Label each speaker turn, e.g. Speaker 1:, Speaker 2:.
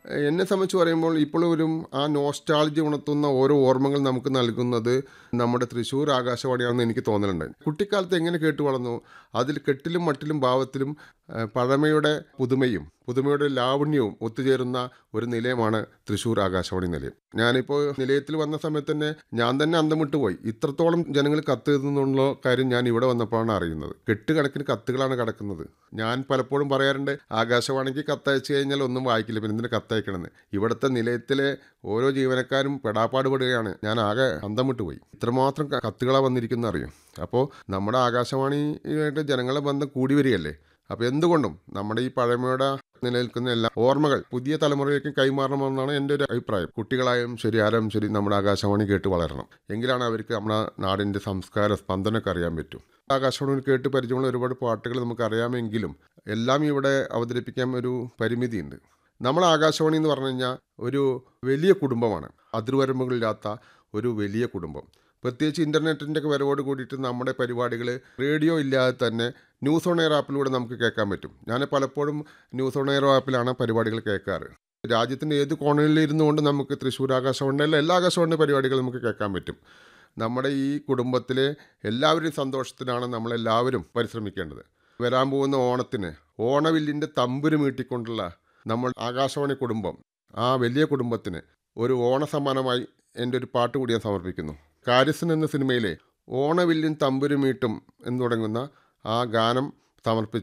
Speaker 1: എന്നെ സംബന്ധിച്ച് പറയുമ്പോൾ ഇപ്പോഴും ആ നോസ്റ്റാളജി ഉണർത്തുന്ന ഓരോ ഓർമ്മകൾ നമുക്ക് നൽകുന്നത് നമ്മുടെ തൃശ്ശൂർ ആകാശവാണിയാണെന്ന് എനിക്ക് തോന്നലുണ്ട് കുട്ടിക്കാലത്ത് എങ്ങനെ കേട്ട് വളർന്നു അതിൽ കെട്ടിലും മട്ടിലും ഭാവത്തിലും ആ, പഴമയുടെ പുതുമയും പുതുമയുടെ ലാവണ്യവും ഒത്തുചേരുന്ന ഒരു നിലയമാണ് തൃശ്ശൂർ ആകാശവാണി നിലയം ഞാനിപ്പോൾ നിലയത്തിൽ വന്ന സമയത്ത് തന്നെ ഞാൻ തന്നെ അന്തം വിട്ടു പോയി ഇത്രത്തോളം ജനങ്ങൾ കത്ത് എഴുതുന്നുള്ള കാര്യം ഞാൻ ഇവിടെ വന്നപ്പോഴാണ് അറിയുന്നത് കെട്ടുകണക്കിന് കത്തുകളാണ് കിടക്കുന്നത് ഞാൻ പലപ്പോഴും പറയാറുണ്ട് ആകാശവാണിക്ക് കത്തയച്ചു കഴിഞ്ഞാൽ ഒന്നും വായിക്കില്ല പിന്നെ എന്തിന് കത്തയക്കണമെന്ന് ഇവിടുത്തെ നിലയത്തിലെ ഓരോ ജീവനക്കാരും പെടാപ്പാട് പെടുകയാണ് ഞാൻ ആകെ അന്തം വിട്ടു പോയി ഇത്രമാത്രം ക- കത്തുകളാണ് വന്നിരിക്കുന്നത് അറിയും അപ്പോൾ നമ്മുടെ ആകാശവാണിയായിട്ട് ജനങ്ങളെ ബന്ധം കൂടി വരികയല്ലേ അപ്പോൾ എന്തുകൊണ്ടും നമ്മുടെ ഈ പഴമയുടെ നിലനിൽക്കുന്ന എല്ലാ ഓർമ്മകൾ പുതിയ തലമുറയിലേക്ക് കൈമാറണമെന്നാണ് എൻ്റെ ഒരു അഭിപ്രായം കുട്ടികളായാലും ശരി ആരും ശരി നമ്മുടെ ആകാശവാണി കേട്ട് വളരണം എങ്കിലാണ് അവർക്ക് നമ്മുടെ നാടിൻ്റെ സംസ്കാര സ്പന്ദനമൊക്കെ അറിയാൻ പറ്റും ആകാശവാണി കേട്ട് പരിചയമുള്ള ഒരുപാട് പാട്ടുകൾ നമുക്ക് അറിയാമെങ്കിലും എല്ലാം ഇവിടെ അവതരിപ്പിക്കാൻ ഒരു പരിമിതിയുണ്ട് നമ്മുടെ ആകാശവാണി എന്ന് പറഞ്ഞു കഴിഞ്ഞാൽ ഒരു വലിയ കുടുംബമാണ് അതിർവരമ്പുകളില്ലാത്ത ഒരു വലിയ കുടുംബം പ്രത്യേകിച്ച് ഇൻ്റർനെറ്റിൻ്റെ ഒക്കെ വരവോട് കൂടിയിട്ട് നമ്മുടെ പരിപാടികൾ റേഡിയോ ഇല്ലാതെ തന്നെ ന്യൂസ് ഓൺ എയർ ആപ്പിലൂടെ നമുക്ക് കേൾക്കാൻ പറ്റും ഞാൻ പലപ്പോഴും ന്യൂസ് ഓൺ എയർ ആപ്പിലാണ് പരിപാടികൾ കേൾക്കാറ് രാജ്യത്തിൻ്റെ ഏത് കോണയിൽ ഇരുന്നുകൊണ്ട് നമുക്ക് തൃശ്ശൂർ ആകാശവാണിയുടെ എല്ലാ ആകാശവാണി പരിപാടികളും നമുക്ക് കേൾക്കാൻ പറ്റും നമ്മുടെ ഈ കുടുംബത്തിലെ എല്ലാവരുടെയും സന്തോഷത്തിനാണ് നമ്മളെല്ലാവരും പരിശ്രമിക്കേണ്ടത് വരാൻ പോകുന്ന ഓണത്തിന് ഓണവില്ലിൻ്റെ തമ്പുരു മീട്ടിക്കൊണ്ടുള്ള നമ്മൾ ആകാശവാണി കുടുംബം ആ വലിയ കുടുംബത്തിന് ഒരു ഓണസമ്മാനമായി എൻ്റെ ഒരു പാട്ട് കൂടി ഞാൻ സമർപ്പിക്കുന്നു കാര്യസ്ഥൻ എന്ന സിനിമയിലെ ഓണവില്ലിൻ തമ്പുരു മീട്ടും എന്ന് തുടങ്ങുന്ന ആ ഗാനം സമർപ്പിച്ച്